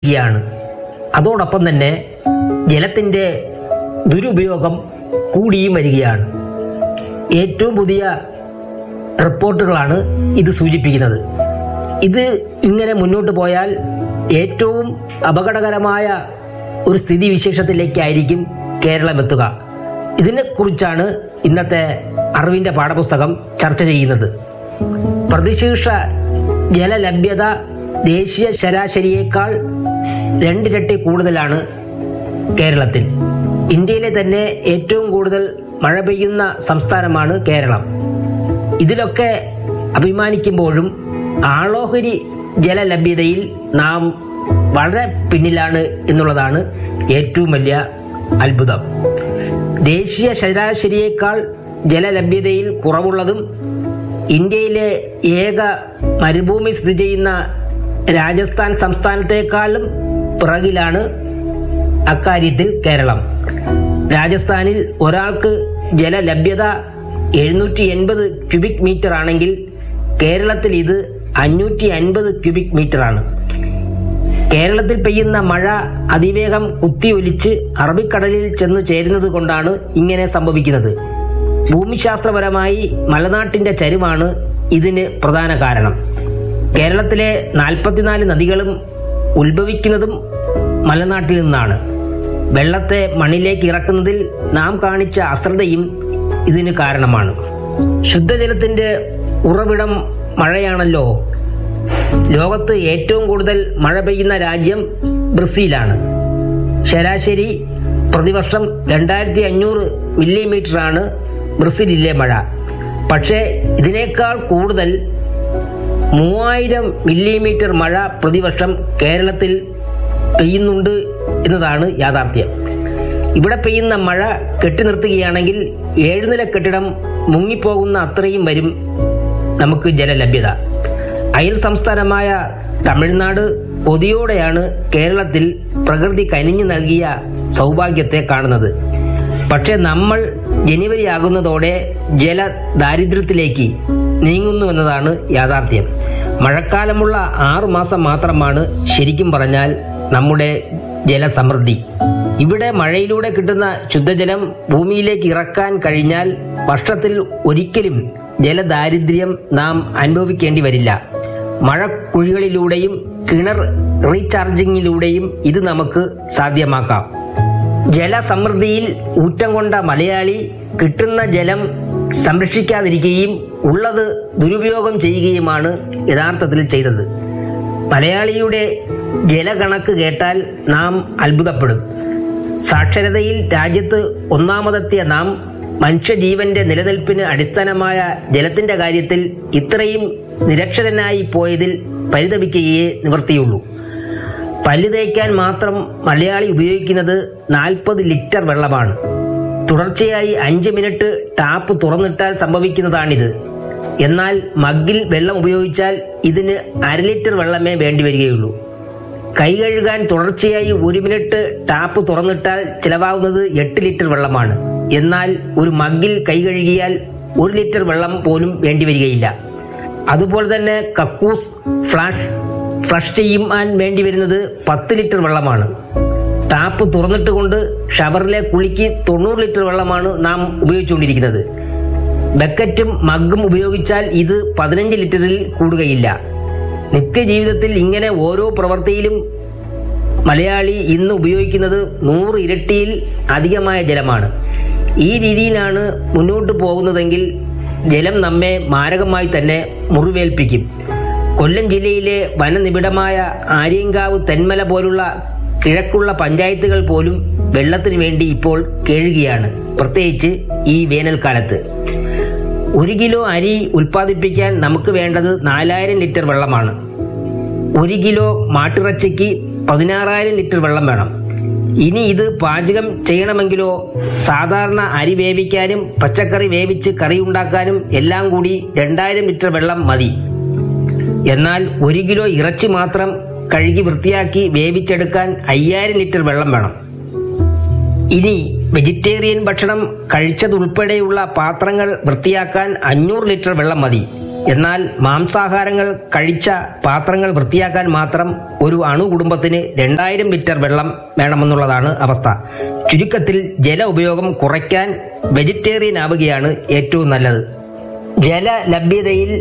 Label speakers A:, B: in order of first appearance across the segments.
A: യാണ് അതോടൊപ്പം തന്നെ ജലത്തിന്റെ ദുരുപയോഗം കൂടിയും വരികയാണ് ഏറ്റവും പുതിയ റിപ്പോർട്ടുകളാണ് ഇത് സൂചിപ്പിക്കുന്നത് ഇത് ഇങ്ങനെ മുന്നോട്ട് പോയാൽ ഏറ്റവും അപകടകരമായ ഒരു സ്ഥിതിവിശേഷത്തിലേക്കായിരിക്കും കേരളം എത്തുക ഇതിനെക്കുറിച്ചാണ് ഇന്നത്തെ അറിവിന്റെ പാഠപുസ്തകം ചർച്ച ചെയ്യുന്നത് പ്രതിശീർഷ ജലലഭ്യത ദേശീയ ശരാശരിയേക്കാൾ രണ്ടിരട്ടി കൂടുതലാണ് കേരളത്തിൽ ഇന്ത്യയിലെ തന്നെ ഏറ്റവും കൂടുതൽ മഴ പെയ്യുന്ന സംസ്ഥാനമാണ് കേരളം ഇതിലൊക്കെ അഭിമാനിക്കുമ്പോഴും ആളോഹരി ജലലഭ്യതയിൽ നാം വളരെ പിന്നിലാണ് എന്നുള്ളതാണ് ഏറ്റവും വലിയ അത്ഭുതം ദേശീയ ശരാശരിയേക്കാൾ ജലലഭ്യതയിൽ കുറവുള്ളതും ഇന്ത്യയിലെ ഏക മരുഭൂമി സ്ഥിതി ചെയ്യുന്ന രാജസ്ഥാൻ സംസ്ഥാനത്തെക്കാളും പിറകിലാണ് അക്കാര്യത്തിൽ കേരളം രാജസ്ഥാനിൽ ഒരാൾക്ക് ജലലഭ്യത എഴുന്നൂറ്റി എൺപത് ക്യൂബിക് മീറ്റർ ആണെങ്കിൽ കേരളത്തിൽ ഇത് അഞ്ഞൂറ്റി അൻപത് ക്യൂബിക് മീറ്റർ ആണ് കേരളത്തിൽ പെയ്യുന്ന മഴ അതിവേഗം കുത്തിയൊലിച്ച് അറബിക്കടലിൽ ചെന്നു ചേരുന്നത് കൊണ്ടാണ് ഇങ്ങനെ സംഭവിക്കുന്നത് ഭൂമിശാസ്ത്രപരമായി മലനാട്ടിന്റെ ചരിവാണ് ഇതിന് പ്രധാന കാരണം കേരളത്തിലെ നാൽപ്പത്തിനാല് നദികളും ഉത്ഭവിക്കുന്നതും മലനാട്ടിൽ നിന്നാണ് വെള്ളത്തെ മണ്ണിലേക്ക് ഇറക്കുന്നതിൽ നാം കാണിച്ച അശ്രദ്ധയും ഇതിന് കാരണമാണ് ശുദ്ധജലത്തിന്റെ ഉറവിടം മഴയാണല്ലോ ലോകത്ത് ഏറ്റവും കൂടുതൽ മഴ പെയ്യുന്ന രാജ്യം ബ്രസീലാണ് ശരാശരി പ്രതിവർഷം രണ്ടായിരത്തി അഞ്ഞൂറ് മില്ലിമീറ്ററാണ് ബ്രസീലിലെ മഴ പക്ഷേ ഇതിനേക്കാൾ കൂടുതൽ മൂവായിരം മില്ലിമീറ്റർ മഴ പ്രതിവർഷം കേരളത്തിൽ പെയ്യുന്നുണ്ട് എന്നതാണ് യാഥാർത്ഥ്യം ഇവിടെ പെയ്യുന്ന മഴ കെട്ടി നിർത്തുകയാണെങ്കിൽ ഏഴുനില കെട്ടിടം മുങ്ങിപ്പോകുന്ന അത്രയും വരും നമുക്ക് ജലലഭ്യത അയൽ സംസ്ഥാനമായ തമിഴ്നാട് കൊതിയോടെയാണ് കേരളത്തിൽ പ്രകൃതി കനിഞ്ഞു നൽകിയ സൗഭാഗ്യത്തെ കാണുന്നത് പക്ഷെ നമ്മൾ ജനുവരി ആകുന്നതോടെ ജല ദാരിദ്ര്യത്തിലേക്ക് നീങ്ങുന്നു എന്നതാണ് യാഥാർത്ഥ്യം മഴക്കാലമുള്ള ആറു മാസം മാത്രമാണ് ശരിക്കും പറഞ്ഞാൽ നമ്മുടെ ജലസമൃദ്ധി ഇവിടെ മഴയിലൂടെ കിട്ടുന്ന ശുദ്ധജലം ഭൂമിയിലേക്ക് ഇറക്കാൻ കഴിഞ്ഞാൽ വർഷത്തിൽ ഒരിക്കലും ജലദാരിദ്ര്യം നാം അനുഭവിക്കേണ്ടി വരില്ല മഴക്കുഴികളിലൂടെയും കിണർ റീചാർജിങ്ങിലൂടെയും ഇത് നമുക്ക് സാധ്യമാക്കാം ജലസമൃദ്ധിയിൽ ഊറ്റം കൊണ്ട മലയാളി കിട്ടുന്ന ജലം സംരക്ഷിക്കാതിരിക്കുകയും ഉള്ളത് ദുരുപയോഗം ചെയ്യുകയുമാണ് യഥാർത്ഥത്തിൽ ചെയ്തത് മലയാളിയുടെ ജലകണക്ക് കേട്ടാൽ നാം അത്ഭുതപ്പെടും സാക്ഷരതയിൽ രാജ്യത്ത് ഒന്നാമതെത്തിയ നാം മനുഷ്യജീവന്റെ നിലനിൽപ്പിന് അടിസ്ഥാനമായ ജലത്തിന്റെ കാര്യത്തിൽ ഇത്രയും നിരക്ഷരനായി പോയതിൽ പരിതപിക്കുകയേ നിവൃത്തിയുള്ളൂ പല്ല് തേക്കാൻ മാത്രം മലയാളി ഉപയോഗിക്കുന്നത് നാൽപ്പത് ലിറ്റർ വെള്ളമാണ് തുടർച്ചയായി അഞ്ച് മിനിറ്റ് ടാപ്പ് തുറന്നിട്ടാൽ സംഭവിക്കുന്നതാണിത് എന്നാൽ മഗ്ഗിൽ വെള്ളം ഉപയോഗിച്ചാൽ ഇതിന് അര ലിറ്റർ വെള്ളമേ വേണ്ടി വരികയുള്ളൂ കൈ കഴുകാൻ തുടർച്ചയായി ഒരു മിനിറ്റ് ടാപ്പ് തുറന്നിട്ടാൽ ചിലവാകുന്നത് എട്ട് ലിറ്റർ വെള്ളമാണ് എന്നാൽ ഒരു മഗ്ഗിൽ കൈ കഴുകിയാൽ ഒരു ലിറ്റർ വെള്ളം പോലും വേണ്ടി വരികയില്ല അതുപോലെ തന്നെ കക്കൂസ് ഫ്ലാഷ് ഫ്ലഷ് ചെയ്യാൻ വേണ്ടി വരുന്നത് പത്ത് ലിറ്റർ വെള്ളമാണ് ടാപ്പ് തുറന്നിട്ട് കൊണ്ട് ഷവറിലെ കുളിക്ക് തൊണ്ണൂറ് ലിറ്റർ വെള്ളമാണ് നാം ഉപയോഗിച്ചുകൊണ്ടിരിക്കുന്നത് ബക്കറ്റും മഗ്ഗും ഉപയോഗിച്ചാൽ ഇത് പതിനഞ്ച് ലിറ്ററിൽ കൂടുകയില്ല നിത്യജീവിതത്തിൽ ഇങ്ങനെ ഓരോ പ്രവൃത്തിയിലും മലയാളി ഇന്ന് ഉപയോഗിക്കുന്നത് നൂറ് ഇരട്ടിയിൽ അധികമായ ജലമാണ് ഈ രീതിയിലാണ് മുന്നോട്ട് പോകുന്നതെങ്കിൽ ജലം നമ്മെ മാരകമായി തന്നെ മുറിവേൽപ്പിക്കും കൊല്ലം ജില്ലയിലെ വനനിബിഡമായ ആര്യങ്കാവ് തെന്മല പോലുള്ള കിഴക്കുള്ള പഞ്ചായത്തുകൾ പോലും വെള്ളത്തിന് വേണ്ടി ഇപ്പോൾ കേഴുകയാണ് പ്രത്യേകിച്ച് ഈ വേനൽക്കാലത്ത് ഒരു കിലോ അരി ഉൽപ്പാദിപ്പിക്കാൻ നമുക്ക് വേണ്ടത് നാലായിരം ലിറ്റർ വെള്ളമാണ് ഒരു കിലോ മാട്ടിറച്ചിക്ക് പതിനാറായിരം ലിറ്റർ വെള്ളം വേണം ഇനി ഇത് പാചകം ചെയ്യണമെങ്കിലോ സാധാരണ അരി വേവിക്കാനും പച്ചക്കറി വേവിച്ച് കറി ഉണ്ടാക്കാനും എല്ലാം കൂടി രണ്ടായിരം ലിറ്റർ വെള്ളം മതി എന്നാൽ ഒരു കിലോ ഇറച്ചി മാത്രം കഴുകി വൃത്തിയാക്കി വേവിച്ചെടുക്കാൻ അയ്യായിരം ലിറ്റർ വെള്ളം വേണം ഇനി വെജിറ്റേറിയൻ ഭക്ഷണം കഴിച്ചതുൾപ്പെടെയുള്ള പാത്രങ്ങൾ വൃത്തിയാക്കാൻ അഞ്ഞൂറ് ലിറ്റർ വെള്ളം മതി എന്നാൽ മാംസാഹാരങ്ങൾ കഴിച്ച പാത്രങ്ങൾ വൃത്തിയാക്കാൻ മാത്രം ഒരു അണു കുടുംബത്തിന് രണ്ടായിരം ലിറ്റർ വെള്ളം വേണമെന്നുള്ളതാണ് അവസ്ഥ ചുരുക്കത്തിൽ ജല ഉപയോഗം കുറയ്ക്കാൻ വെജിറ്റേറിയൻ ആവുകയാണ് ഏറ്റവും നല്ലത് ജല ലഭ്യതയിൽ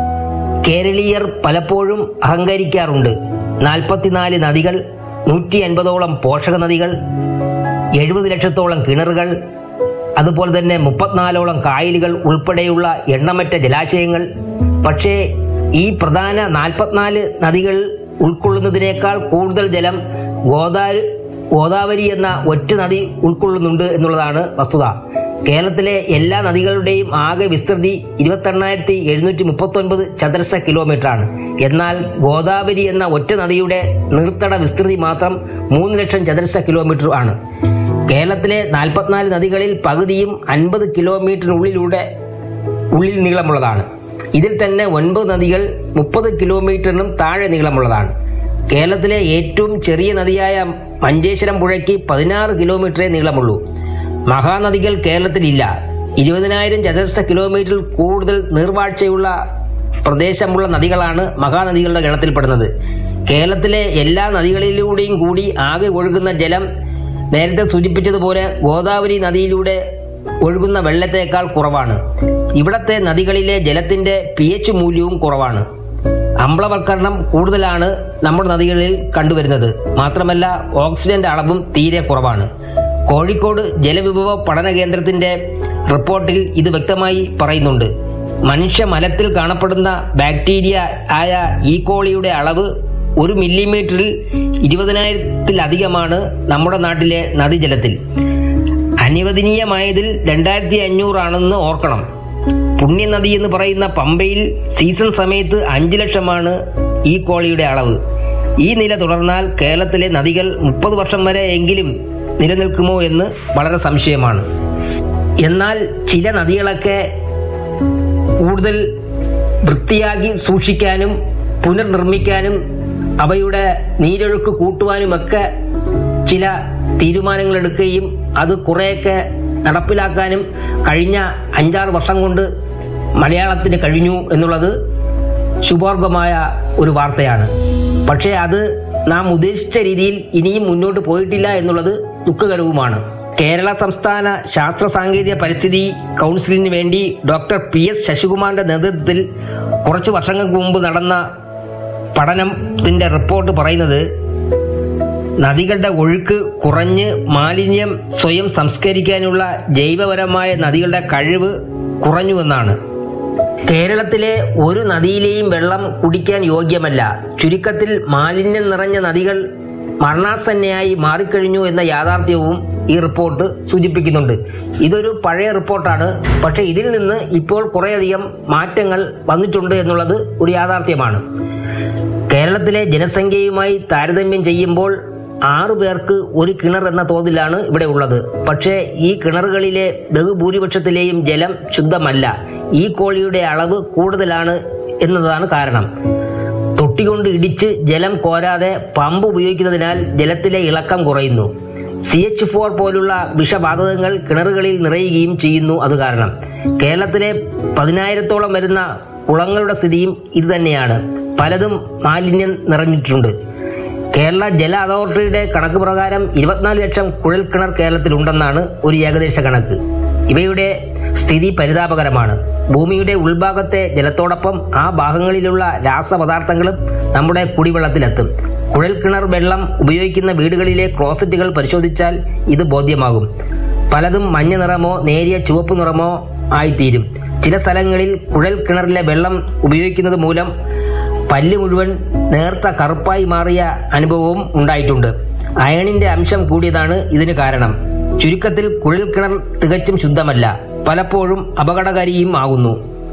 A: കേരളീയർ പലപ്പോഴും അഹങ്കരിക്കാറുണ്ട് നാൽപ്പത്തിനാല് നദികൾ നൂറ്റി അൻപതോളം പോഷക നദികൾ എഴുപത് ലക്ഷത്തോളം കിണറുകൾ അതുപോലെ തന്നെ മുപ്പത്തിനാലോളം കായലുകൾ ഉൾപ്പെടെയുള്ള എണ്ണമറ്റ ജലാശയങ്ങൾ പക്ഷേ ഈ പ്രധാന നാൽപ്പത്തിനാല് നദികൾ ഉൾക്കൊള്ളുന്നതിനേക്കാൾ കൂടുതൽ ജലം ഗോദാവരി ഗോദാവരി എന്ന ഒറ്റ നദി ഉൾക്കൊള്ളുന്നുണ്ട് എന്നുള്ളതാണ് വസ്തുത കേരളത്തിലെ എല്ലാ നദികളുടെയും ആകെ വിസ്തൃതി ഇരുപത്തെണ്ണായിരത്തി എഴുന്നൂറ്റി മുപ്പത്തി ഒൻപത് ചതുരശ്ര കിലോമീറ്റർ ആണ് എന്നാൽ ഗോദാവരി എന്ന ഒറ്റ നദിയുടെ നീർത്തട വിസ്തൃതി മാത്രം മൂന്ന് ലക്ഷം ചതുരശ്ര കിലോമീറ്റർ ആണ് കേരളത്തിലെ നാൽപ്പത്തിനാല് നദികളിൽ പകുതിയും അൻപത് കിലോമീറ്ററിനുള്ളിലൂടെ ഉള്ളിൽ നീളമുള്ളതാണ് ഇതിൽ തന്നെ ഒൻപത് നദികൾ മുപ്പത് കിലോമീറ്ററിനും താഴെ നീളമുള്ളതാണ് കേരളത്തിലെ ഏറ്റവും ചെറിയ നദിയായ മഞ്ചേശ്വരം പുഴയ്ക്ക് പതിനാറ് കിലോമീറ്ററേ നീളമുള്ളൂ മഹാനദികൾ കേരളത്തിലില്ല ഇരുപതിനായിരം ചതുരശ്ര കിലോമീറ്ററിൽ കൂടുതൽ നീർവാഴ്ചയുള്ള പ്രദേശമുള്ള നദികളാണ് മഹാനദികളുടെ ഗണത്തിൽപ്പെടുന്നത് കേരളത്തിലെ എല്ലാ നദികളിലൂടെയും കൂടി ആകെ ഒഴുകുന്ന ജലം നേരത്തെ സൂചിപ്പിച്ചതുപോലെ ഗോദാവരി നദിയിലൂടെ ഒഴുകുന്ന വെള്ളത്തേക്കാൾ കുറവാണ് ഇവിടത്തെ നദികളിലെ ജലത്തിന്റെ പി എച്ച് മൂല്യവും കുറവാണ് അമ്ലവൽക്കരണം കൂടുതലാണ് നമ്മുടെ നദികളിൽ കണ്ടുവരുന്നത് മാത്രമല്ല ഓക്സിജന്റെ അളവും തീരെ കുറവാണ് കോഴിക്കോട് ജലവിഭവ പഠന കേന്ദ്രത്തിന്റെ റിപ്പോർട്ടിൽ ഇത് വ്യക്തമായി പറയുന്നുണ്ട് മനുഷ്യ മലത്തിൽ കാണപ്പെടുന്ന ബാക്ടീരിയ ആയ ഈക്കോളിയുടെ അളവ് ഒരു മില്ലിമീറ്ററിൽ ഇരുപതിനായിരത്തിലധികമാണ് നമ്മുടെ നാട്ടിലെ നദീജലത്തിൽ അനുവദനീയമായതിൽ രണ്ടായിരത്തി അഞ്ഞൂറാണെന്ന് ഓർക്കണം പുണ്യനദി എന്ന് പറയുന്ന പമ്പയിൽ സീസൺ സമയത്ത് അഞ്ചു ലക്ഷമാണ് ഈ കോളിയുടെ അളവ് ഈ നില തുടർന്നാൽ കേരളത്തിലെ നദികൾ മുപ്പത് വർഷം വരെ എങ്കിലും നിലനിൽക്കുമോ എന്ന് വളരെ സംശയമാണ് എന്നാൽ ചില നദികളൊക്കെ കൂടുതൽ വൃത്തിയാക്കി സൂക്ഷിക്കാനും പുനർനിർമ്മിക്കാനും അവയുടെ നീരൊഴുക്ക് കൂട്ടുവാനുമൊക്കെ ചില തീരുമാനങ്ങൾ എടുക്കുകയും അത് കുറേയൊക്കെ നടപ്പിലാക്കാനും കഴിഞ്ഞ അഞ്ചാറ് വർഷം കൊണ്ട് മലയാളത്തിന് കഴിഞ്ഞു എന്നുള്ളത് ശുഭോർഗമായ ഒരു വാർത്തയാണ് പക്ഷേ അത് നാം ഉദ്ദേശിച്ച രീതിയിൽ ഇനിയും മുന്നോട്ട് പോയിട്ടില്ല എന്നുള്ളത് ദുഃഖകരവുമാണ് കേരള സംസ്ഥാന ശാസ്ത്ര സാങ്കേതിക പരിസ്ഥിതി കൗൺസിലിന് വേണ്ടി ഡോക്ടർ പി എസ് ശശികുമാറിന്റെ നേതൃത്വത്തിൽ കുറച്ച് വർഷങ്ങൾക്ക് മുമ്പ് നടന്ന പഠനത്തിന്റെ റിപ്പോർട്ട് പറയുന്നത് നദികളുടെ ഒഴുക്ക് കുറഞ്ഞ് മാലിന്യം സ്വയം സംസ്കരിക്കാനുള്ള ജൈവപരമായ നദികളുടെ കഴിവ് കുറഞ്ഞുവെന്നാണ് കേരളത്തിലെ ഒരു നദിയിലെയും വെള്ളം കുടിക്കാൻ യോഗ്യമല്ല ചുരുക്കത്തിൽ മാലിന്യം നിറഞ്ഞ നദികൾ മരണാസന്നയായി മാറിക്കഴിഞ്ഞു എന്ന യാഥാർത്ഥ്യവും ഈ റിപ്പോർട്ട് സൂചിപ്പിക്കുന്നുണ്ട് ഇതൊരു പഴയ റിപ്പോർട്ടാണ് പക്ഷേ ഇതിൽ നിന്ന് ഇപ്പോൾ കുറേയധികം മാറ്റങ്ങൾ വന്നിട്ടുണ്ട് എന്നുള്ളത് ഒരു യാഥാർത്ഥ്യമാണ് കേരളത്തിലെ ജനസംഖ്യയുമായി താരതമ്യം ചെയ്യുമ്പോൾ ആറു പേർക്ക് ഒരു കിണർ എന്ന തോതിലാണ് ഇവിടെ ഉള്ളത് പക്ഷേ ഈ കിണറുകളിലെ ബഹുഭൂരിപക്ഷത്തിലെയും ജലം ശുദ്ധമല്ല ഈ കോഴിയുടെ അളവ് കൂടുതലാണ് എന്നതാണ് കാരണം തൊട്ടികൊണ്ട് ഇടിച്ച് ജലം കോരാതെ പമ്പ് ഉപയോഗിക്കുന്നതിനാൽ ജലത്തിലെ ഇളക്കം കുറയുന്നു സി എച്ച് ഫോർ പോലുള്ള വിഷവാതകങ്ങൾ കിണറുകളിൽ നിറയുകയും ചെയ്യുന്നു അത് കാരണം കേരളത്തിലെ പതിനായിരത്തോളം വരുന്ന കുളങ്ങളുടെ സ്ഥിതിയും ഇത് തന്നെയാണ് പലതും മാലിന്യം നിറഞ്ഞിട്ടുണ്ട് കേരള ജല അതോറിറ്റിയുടെ കണക്ക് പ്രകാരം ഇരുപത്തിനാല് ലക്ഷം കുഴൽ കിണർ കേരളത്തിലുണ്ടെന്നാണ് ഒരു ഏകദേശ കണക്ക് ഇവയുടെ സ്ഥിതി പരിതാപകരമാണ് ഭൂമിയുടെ ഉൾഭാഗത്തെ ജലത്തോടൊപ്പം ആ ഭാഗങ്ങളിലുള്ള രാസപദാർത്ഥങ്ങളും നമ്മുടെ കുടിവെള്ളത്തിലെത്തും കുഴൽ കിണർ വെള്ളം ഉപയോഗിക്കുന്ന വീടുകളിലെ ക്ലോസറ്റുകൾ പരിശോധിച്ചാൽ ഇത് ബോധ്യമാകും പലതും മഞ്ഞ നിറമോ നേരിയ ചുവപ്പ് നിറമോ ആയിത്തീരും ചില സ്ഥലങ്ങളിൽ കുഴൽ കിണറിലെ വെള്ളം ഉപയോഗിക്കുന്നത് മൂലം പല്ല് മുഴുവൻ നേർത്ത കറുപ്പായി മാറിയ അനുഭവവും ഉണ്ടായിട്ടുണ്ട് അയണിന്റെ അംശം കൂടിയതാണ് ഇതിന് കാരണം ചുരുക്കത്തിൽ കുഴൽ കിണർ തികച്ചും ശുദ്ധമല്ല പലപ്പോഴും അപകടകാരിയും ആകുന്നു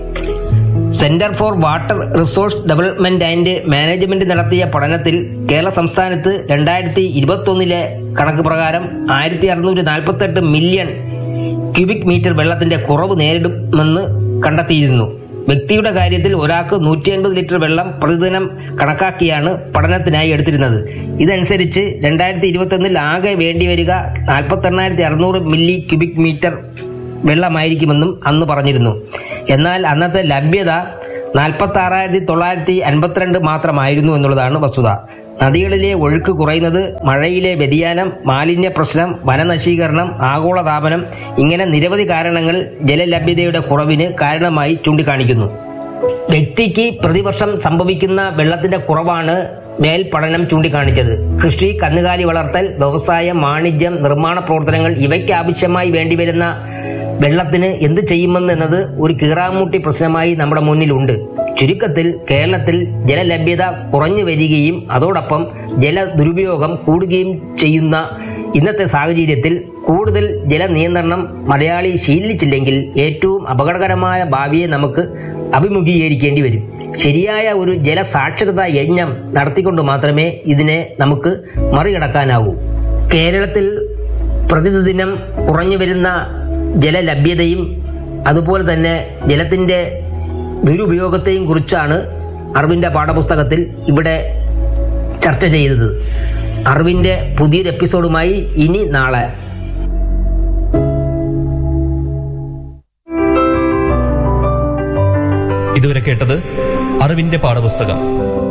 A: centre for water resource development and management നടത്തിയ പഠനത്തിൽ കേരള സംസ്ഥാനത്ത് രണ്ടായിരത്തി ഇരുപത്തൊന്നിലെ കണക്ക് പ്രകാരം ആയിരത്തി അറുന്നൂറ്റി നാൽപ്പത്തെട്ട് മില്യൺ ക്യൂബിക് മീറ്റർ വെള്ളത്തിന്റെ കുറവ് നേരിടുമെന്ന് കണ്ടെത്തിയിരുന്നു വ്യക്തിയുടെ കാര്യത്തിൽ ഒരാൾക്ക് നൂറ്റി അൻപത് ലിറ്റർ വെള്ളം പ്രതിദിനം കണക്കാക്കിയാണ് പഠനത്തിനായി എടുത്തിരുന്നത് ഇതനുസരിച്ച് രണ്ടായിരത്തി ഇരുപത്തൊന്നിൽ ആകെ വേണ്ടിവരിക നാൽപ്പത്തി എണ്ണായിരത്തി അറുന്നൂറ് മില്ലി ക്യൂബിക് മീറ്റർ വെള്ളമായിരിക്കുമെന്നും അന്ന് പറഞ്ഞിരുന്നു എന്നാൽ അന്നത്തെ ലഭ്യത നാൽപ്പത്തി ആറായിരത്തി തൊള്ളായിരത്തി അൻപത്തിരണ്ട് മാത്രമായിരുന്നു എന്നുള്ളതാണ് വസ്തുത നദികളിലെ ഒഴുക്ക് കുറയുന്നത് മഴയിലെ വ്യതിയാനം മാലിന്യ പ്രശ്നം വനനശീകരണം ആഗോളതാപനം ഇങ്ങനെ നിരവധി കാരണങ്ങൾ ജലലഭ്യതയുടെ കുറവിന് കാരണമായി ചൂണ്ടിക്കാണിക്കുന്നു വ്യക്തിക്ക് പ്രതിവർഷം സംഭവിക്കുന്ന വെള്ളത്തിന്റെ കുറവാണ് മേൽ പഠനം ചൂണ്ടിക്കാണിച്ചത് കൃഷി കന്നുകാലി വളർത്തൽ വ്യവസായം വാണിജ്യം നിർമ്മാണ പ്രവർത്തനങ്ങൾ ഇവയ്ക്ക് ആവശ്യമായി വേണ്ടിവരുന്ന വെള്ളത്തിന് എന്ത് ചെയ്യുമെന്ന് എന്നത് ഒരു കീറാമൂട്ടി പ്രശ്നമായി നമ്മുടെ മുന്നിലുണ്ട് ചുരുക്കത്തിൽ കേരളത്തിൽ ജലലഭ്യത കുറഞ്ഞു വരികയും അതോടൊപ്പം ജല ദുരുപയോഗം കൂടുകയും ചെയ്യുന്ന ഇന്നത്തെ സാഹചര്യത്തിൽ കൂടുതൽ ജലനിയന്ത്രണം മലയാളി ശീലിച്ചില്ലെങ്കിൽ ഏറ്റവും അപകടകരമായ ഭാവിയെ നമുക്ക് അഭിമുഖീകരിക്കേണ്ടി വരും ശരിയായ ഒരു ജലസാക്ഷരതാ യജ്ഞം നടത്തിക്കൊണ്ട് മാത്രമേ ഇതിനെ നമുക്ക് മറികടക്കാനാവൂ കേരളത്തിൽ പ്രതിദിനം കുറഞ്ഞു വരുന്ന ജലലഭ്യതയും അതുപോലെ തന്നെ ജലത്തിന്റെ ദുരുപയോഗത്തെയും കുറിച്ചാണ് അറിവിന്റെ പാഠപുസ്തകത്തിൽ ഇവിടെ ചർച്ച ചെയ്തത് അറിവിന്റെ പുതിയൊരു എപ്പിസോഡുമായി ഇനി നാളെ
B: ഇതുവരെ കേട്ടത് അറിവിന്റെ പാഠപുസ്തകം